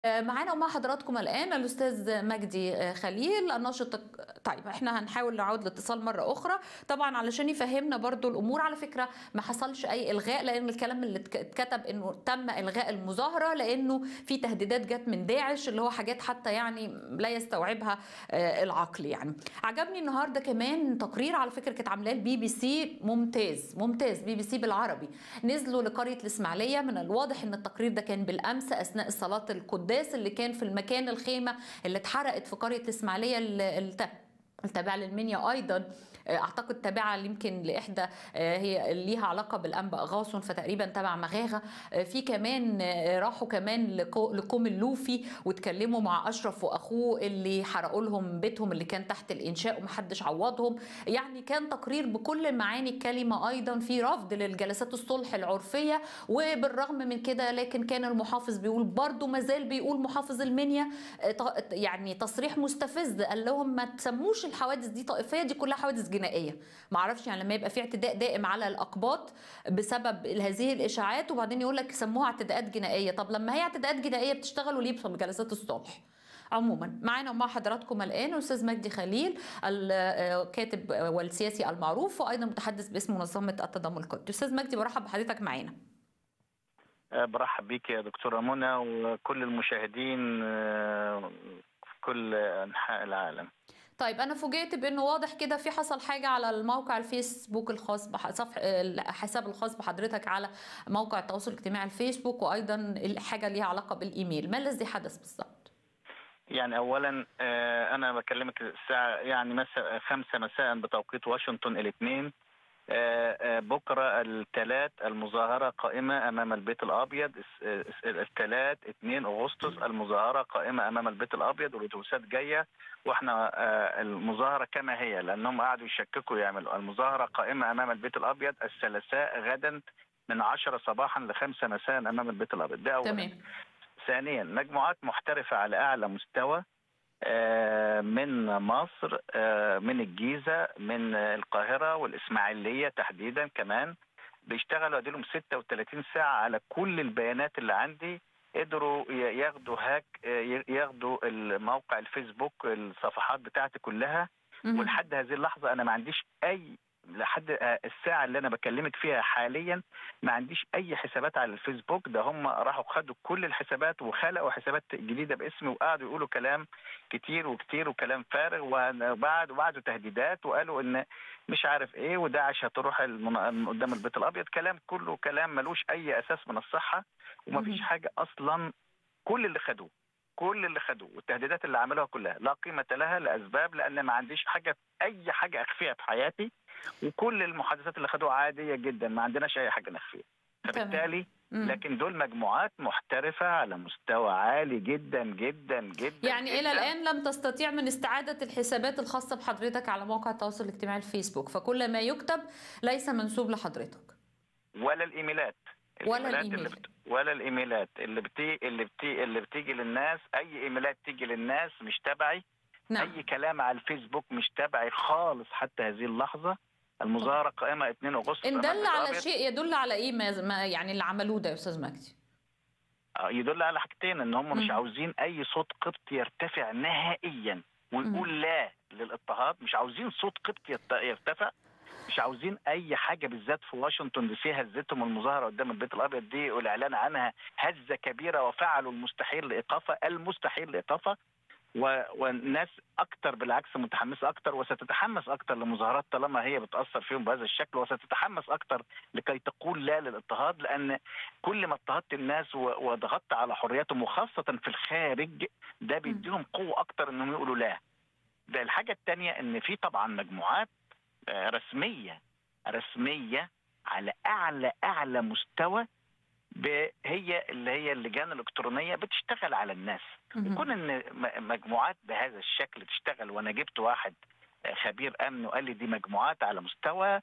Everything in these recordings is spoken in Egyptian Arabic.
معانا ومع حضراتكم الآن الأستاذ مجدي خليل الناشط طيب احنا هنحاول نعود الاتصال مرة أخرى طبعا علشان يفهمنا برضو الأمور على فكرة ما حصلش أي إلغاء لأن الكلام اللي اتكتب إنه تم إلغاء المظاهرة لأنه في تهديدات جت من داعش اللي هو حاجات حتى يعني لا يستوعبها العقل يعني عجبني النهاردة كمان تقرير على فكرة كانت عاملاه البي بي سي ممتاز ممتاز بي بي سي بالعربي نزلوا لقرية الإسماعيلية من الواضح إن التقرير ده كان بالأمس أثناء صلاة القداس القداس اللي كان في المكان الخيمه اللي اتحرقت في قريه الاسماعيليه التابعه للمنيا ايضا اعتقد تابعه يمكن لاحدى هي ليها علاقه بالانبا غاصن فتقريبا تبع مغاغه في كمان راحوا كمان لكوم اللوفي واتكلموا مع اشرف واخوه اللي حرقوا لهم بيتهم اللي كان تحت الانشاء ومحدش عوضهم يعني كان تقرير بكل معاني الكلمه ايضا في رفض للجلسات الصلح العرفيه وبالرغم من كده لكن كان المحافظ بيقول برضه ما زال بيقول محافظ المنيا يعني تصريح مستفز قال لهم ما تسموش الحوادث دي طائفيه دي كلها حوادث جنائيه ما اعرفش يعني لما يبقى في اعتداء دائم على الاقباط بسبب هذه الاشاعات وبعدين يقول لك سموها اعتداءات جنائيه طب لما هي اعتداءات جنائيه بتشتغلوا ليه في جلسات الصلح عموما معانا ومع حضراتكم الان استاذ مجدي خليل الكاتب والسياسي المعروف وايضا متحدث باسم منظمه التضامن القدسي استاذ مجدي برحب بحضرتك معانا برحب بيك يا دكتوره منى وكل المشاهدين في كل انحاء العالم طيب انا فوجئت بانه واضح كده في حصل حاجه على الموقع الفيسبوك الخاص بصفح الحساب الخاص بحضرتك على موقع التواصل الاجتماعي الفيسبوك وايضا حاجه ليها علاقه بالايميل ما الذي حدث بالضبط يعني اولا انا بكلمك الساعه يعني مساء خمسة مساء بتوقيت واشنطن الاثنين بكره الثلاث المظاهره قائمه امام البيت الابيض الثلاث 2 اغسطس المظاهره قائمه امام البيت الابيض والاتوبيسات جايه واحنا المظاهره كما هي لانهم قعدوا يشككوا يعملوا المظاهره قائمه امام البيت الابيض الثلاثاء غدا من 10 صباحا ل 5 مساء امام البيت الابيض ده اولا تمام ثانيا مجموعات محترفه على اعلى مستوى من مصر من الجيزة من القاهرة والإسماعيلية تحديدا كمان بيشتغلوا اديلهم 36 ساعة على كل البيانات اللي عندي قدروا ياخدوا هاك ياخدوا الموقع الفيسبوك الصفحات بتاعتي كلها ولحد هذه اللحظة أنا ما عنديش أي لحد الساعة اللي أنا بكلمك فيها حاليا ما عنديش أي حسابات على الفيسبوك ده هم راحوا خدوا كل الحسابات وخلقوا حسابات جديدة باسمي وقعدوا يقولوا كلام كتير وكتير وكلام فارغ وبعد وبعدوا تهديدات وقالوا إن مش عارف إيه وداعش هتروح قدام البيت الأبيض كلام كله كلام ملوش أي أساس من الصحة وما فيش حاجة أصلا كل اللي خدوه كل اللي خدوه والتهديدات اللي عملوها كلها لا قيمة لها لأسباب لأن ما عنديش حاجة أي حاجة أخفيها في حياتي وكل المحادثات اللي خدوها عاديه جدا ما عندناش اي حاجه نخفيها فبالتالي لكن دول مجموعات محترفه على مستوى عالي جدا جدا جدا يعني جداً. الى الان لم تستطيع من استعاده الحسابات الخاصه بحضرتك على موقع التواصل الاجتماعي الفيسبوك فكل ما يكتب ليس منسوب لحضرتك ولا الايميلات ولا الإيميلات الايميل اللي بت... ولا الايميلات اللي بتي... اللي بتي... اللي بتيجي للناس اي ايميلات تيجي للناس مش تبعي نعم اي كلام على الفيسبوك مش تبعي خالص حتى هذه اللحظه المظاهره قائمه 2 اغسطس ان أمام دل على الأبيض. شيء يدل على ايه ما ما يعني اللي عملوه ده يا استاذ مجدي يدل على حاجتين ان هم مش مم. عاوزين اي صوت قبط يرتفع نهائيا ويقول لا للاضطهاد مش عاوزين صوت قبط يرت- يرتفع مش عاوزين اي حاجه بالذات في واشنطن دي فيها هزتهم المظاهره قدام البيت الابيض دي والاعلان عنها هزه كبيره وفعلوا المستحيل لايقافها المستحيل لايقافها و... والناس اكتر بالعكس متحمسه اكتر وستتحمس اكتر لمظاهرات طالما هي بتاثر فيهم بهذا الشكل وستتحمس اكتر لكي تقول لا للاضطهاد لان كل ما اضطهدت الناس و... وضغطت على حرياتهم وخاصه في الخارج ده بيديهم قوه اكتر انهم يقولوا لا. ده الحاجه الثانيه ان في طبعا مجموعات آه، رسميه رسميه على اعلى اعلى مستوى ب- هي اللي هي اللجان الالكترونيه بتشتغل على الناس مهم. يكون ان م- مجموعات بهذا الشكل تشتغل وانا جبت واحد خبير امن وقال لي دي مجموعات على مستوى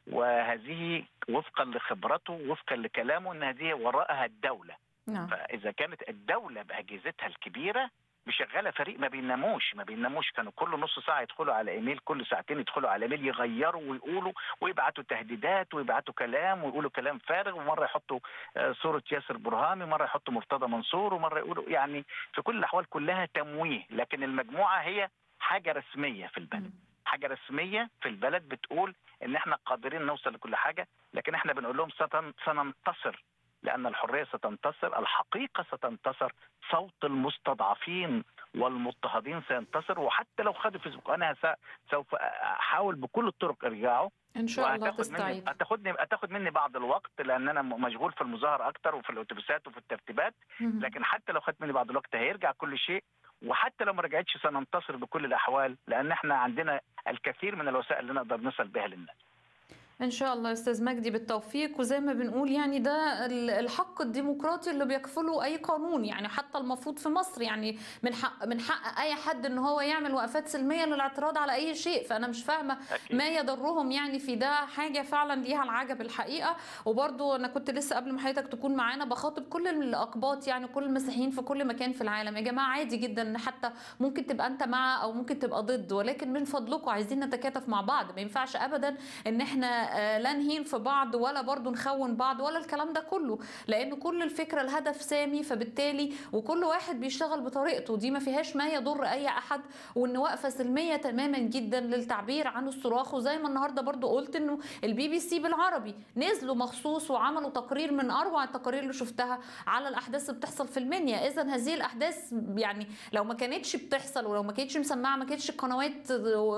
وهذه وفقا لخبرته وفقا لكلامه ان هذه وراءها الدوله نعم فاذا كانت الدوله باجهزتها الكبيره مشغله فريق ما بيناموش ما بيناموش كانوا كل نص ساعه يدخلوا على ايميل كل ساعتين يدخلوا على ايميل يغيروا ويقولوا ويبعتوا تهديدات ويبعتوا كلام ويقولوا كلام فارغ ومره يحطوا صوره ياسر برهامي ومره يحطوا مرتضى منصور ومره يقولوا يعني في كل الاحوال كلها تمويه لكن المجموعه هي حاجه رسميه في البلد حاجه رسميه في البلد بتقول ان احنا قادرين نوصل لكل حاجه لكن احنا بنقول لهم سننتصر لأن الحرية ستنتصر الحقيقة ستنتصر صوت المستضعفين والمضطهدين سينتصر وحتى لو خدوا فيسبوك أنا سوف أحاول بكل الطرق إرجاعه ان شاء الله تستعيد هتاخدني هتاخد مني بعض الوقت لان انا مشغول في المظاهره اكتر وفي الاتوبيسات وفي الترتيبات لكن حتى لو خدت مني بعض الوقت هيرجع كل شيء وحتى لو ما رجعتش سننتصر بكل الاحوال لان احنا عندنا الكثير من الوسائل اللي نقدر نصل بها للناس ان شاء الله يا استاذ مجدي بالتوفيق وزي ما بنقول يعني ده الحق الديمقراطي اللي بيكفله اي قانون يعني حتى المفروض في مصر يعني من حق من حق اي حد ان هو يعمل وقفات سلميه للاعتراض على اي شيء فانا مش فاهمه ما يضرهم يعني في ده حاجه فعلا ليها العجب الحقيقه وبرده انا كنت لسه قبل ما حضرتك تكون معانا بخاطب كل الاقباط يعني كل المسيحيين في كل مكان في العالم يا جماعه عادي جدا ان حتى ممكن تبقى انت مع او ممكن تبقى ضد ولكن من فضلكم عايزين نتكاتف مع بعض ما ينفعش ابدا ان احنا لا نهين في بعض ولا برضو نخون بعض ولا الكلام ده كله لان كل الفكره الهدف سامي فبالتالي وكل واحد بيشتغل بطريقته دي ما فيهاش ما يضر اي احد وان واقفه سلميه تماما جدا للتعبير عن الصراخ وزي ما النهارده برضو قلت انه البي بي سي بالعربي نزلوا مخصوص وعملوا تقرير من اروع التقارير اللي شفتها على الاحداث اللي بتحصل في المنيا اذا هذه الاحداث يعني لو ما كانتش بتحصل ولو ما كانتش مسمعه ما كانتش القنوات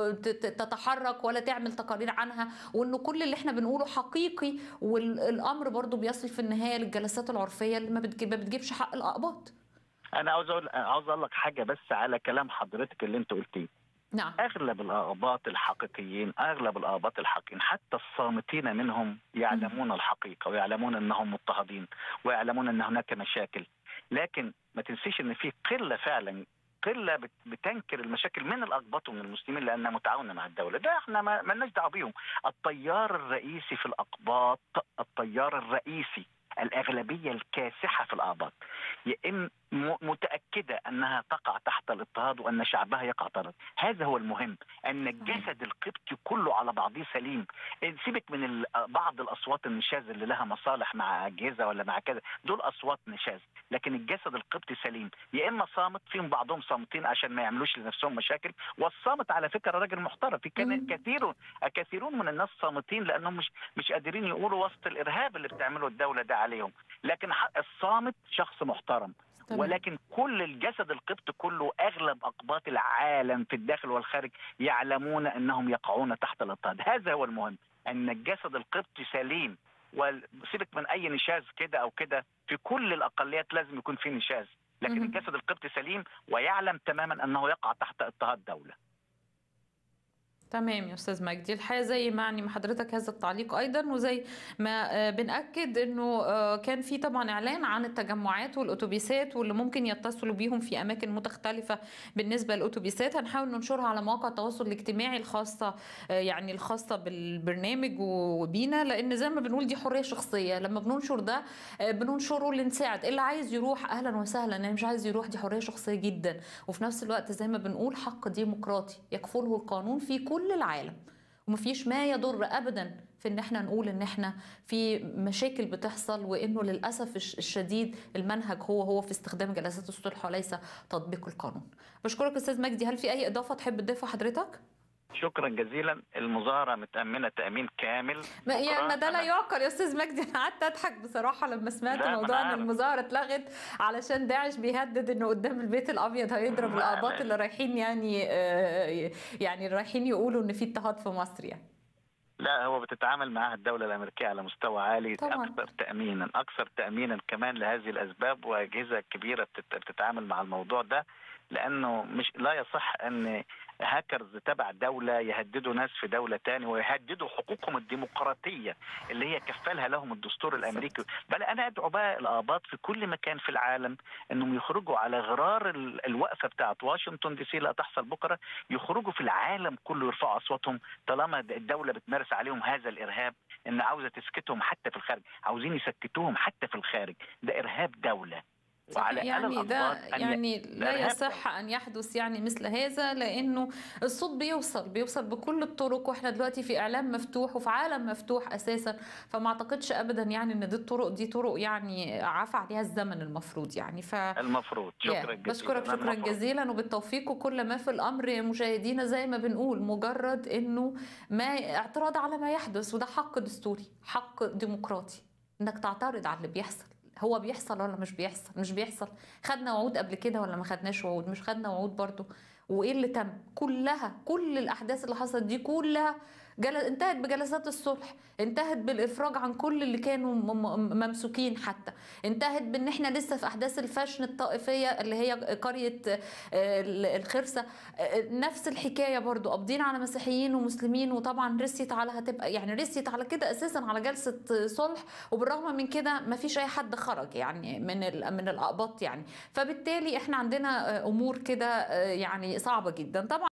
تتحرك ولا تعمل تقارير عنها وانه كل اللي احنا بنقوله حقيقي والامر برضو بيصل في النهايه للجلسات العرفيه اللي ما بتجيبش حق الاقباط انا عاوز اقول عاوز اقول لك حاجه بس على كلام حضرتك اللي انت قلتيه نعم اغلب الاقباط الحقيقيين اغلب الاقباط الحقيقيين حتى الصامتين منهم يعلمون الحقيقه ويعلمون انهم مضطهدين ويعلمون ان هناك مشاكل لكن ما تنسيش ان في قله فعلا قله بتنكر المشاكل من الاقباط ومن المسلمين لانها متعاونه مع الدوله ده احنا ما لناش دعوه بيهم التيار الرئيسي في الاقباط التيار الرئيسي الاغلبيه الكاسحه في الاقباط يا متاكده انها تقع تحت الاضطهاد وان شعبها يقع تحت هذا هو المهم ان الجسد القبطي كله على بعضه سليم سيبك من بعض الاصوات النشاز اللي لها مصالح مع اجهزه ولا مع كذا دول اصوات نشاز لكن الجسد القبطي سليم يا اما صامت فيهم بعضهم صامتين عشان ما يعملوش لنفسهم مشاكل والصامت على فكره راجل محترم في كان كثير كثيرون من الناس صامتين لانهم مش مش قادرين يقولوا وسط الارهاب اللي بتعمله الدوله ده عليهم لكن الصامت شخص محترم طبعا. ولكن كل الجسد القبطي كله اغلب اقباط العالم في الداخل والخارج يعلمون انهم يقعون تحت الاضطهاد هذا هو المهم ان الجسد القبطي سليم وسيبك من اي نشاز كده او كده في كل الاقليات لازم يكون في نشاز لكن الجسد القبطي سليم ويعلم تماما انه يقع تحت اضطهاد دوله تمام يا استاذ مجدي الحقيقه زي ما يعني حضرتك هذا التعليق ايضا وزي ما بناكد انه كان في طبعا اعلان عن التجمعات والاتوبيسات واللي ممكن يتصلوا بيهم في اماكن مختلفه بالنسبه للاتوبيسات هنحاول ننشرها على مواقع التواصل الاجتماعي الخاصه يعني الخاصه بالبرنامج وبينا لان زي ما بنقول دي حريه شخصيه لما بننشر ده بننشره لنساعد اللي عايز يروح اهلا وسهلا اللي مش عايز يروح دي حريه شخصيه جدا وفي نفس الوقت زي ما بنقول حق ديمقراطي يكفله القانون في كل كل العالم ومفيش ما يضر ابدا في ان احنا نقول ان احنا في مشاكل بتحصل وانه للاسف الشديد المنهج هو هو في استخدام جلسات الصلح وليس تطبيق القانون. بشكرك استاذ مجدي هل في اي اضافه تحب تضيفها حضرتك؟ شكرا جزيلا المظاهره متامنه تامين كامل ما يعني ده لا يعقل يا استاذ مجدي انا قعدت اضحك بصراحه لما سمعت موضوع ان المظاهره اتلغت علشان داعش بيهدد انه قدام البيت الابيض هيضرب الاقباط اللي رايحين يعني يعني رايحين يقولوا ان في اضطهاد في مصر يعني لا هو بتتعامل معها الدولة الأمريكية على مستوى عالي طبعا. أكثر تأمينا أكثر تأمينا كمان لهذه الأسباب وأجهزة كبيرة بتتعامل مع الموضوع ده لأنه مش لا يصح أن هاكرز تبع دولة يهددوا ناس في دولة تاني ويهددوا حقوقهم الديمقراطية اللي هي كفلها لهم الدستور الأمريكي بل أنا أدعو بقى الآباط في كل مكان في العالم أنهم يخرجوا على غرار الوقفة بتاعت واشنطن دي سي اللي هتحصل بكرة يخرجوا في العالم كله يرفعوا أصواتهم طالما الدولة بتمارس عليهم هذا الإرهاب إن عاوزة تسكتهم حتى في الخارج عاوزين يسكتوهم حتى في الخارج ده إرهاب دولة وعلى صحيح يعني آل ده الألفاظ أن ي- يعني لا الإرهاب يصح أن يحدث يعني مثل هذا لأنه الصوت بيوصل بيوصل بكل الطرق وإحنا دلوقتي في إعلام مفتوح وفي عالم مفتوح أساسا فما أعتقدش أبدا يعني إن دي الطرق دي طرق يعني عفى عليها الزمن المفروض يعني ف المفروض يا شكرا جزيلا بشكرك شكرا المفروض. جزيلا وبالتوفيق وكل ما في الامر مشاهدينا زي ما بنقول مجرد انه ما اعتراض على ما يحدث وده حق دستوري حق ديمقراطي انك تعترض على اللي بيحصل هو بيحصل ولا مش بيحصل مش بيحصل خدنا وعود قبل كده ولا ما خدناش وعود مش خدنا وعود برضو وايه اللي تم كلها كل الاحداث اللي حصلت دي كلها جل... انتهت بجلسات الصلح انتهت بالافراج عن كل اللي كانوا م- م- ممسوكين حتى انتهت بان احنا لسه في احداث الفشن الطائفيه اللي هي قريه آه، الخرسه آه، نفس الحكايه برضو قابضين على مسيحيين ومسلمين وطبعا رسيت على هتبقى يعني رسيت على كده اساسا على جلسه صلح وبالرغم من كده ما فيش اي حد خرج يعني من ال- من الاقباط يعني فبالتالي احنا عندنا آه، امور كده آه، يعني صعبه جدا طبعا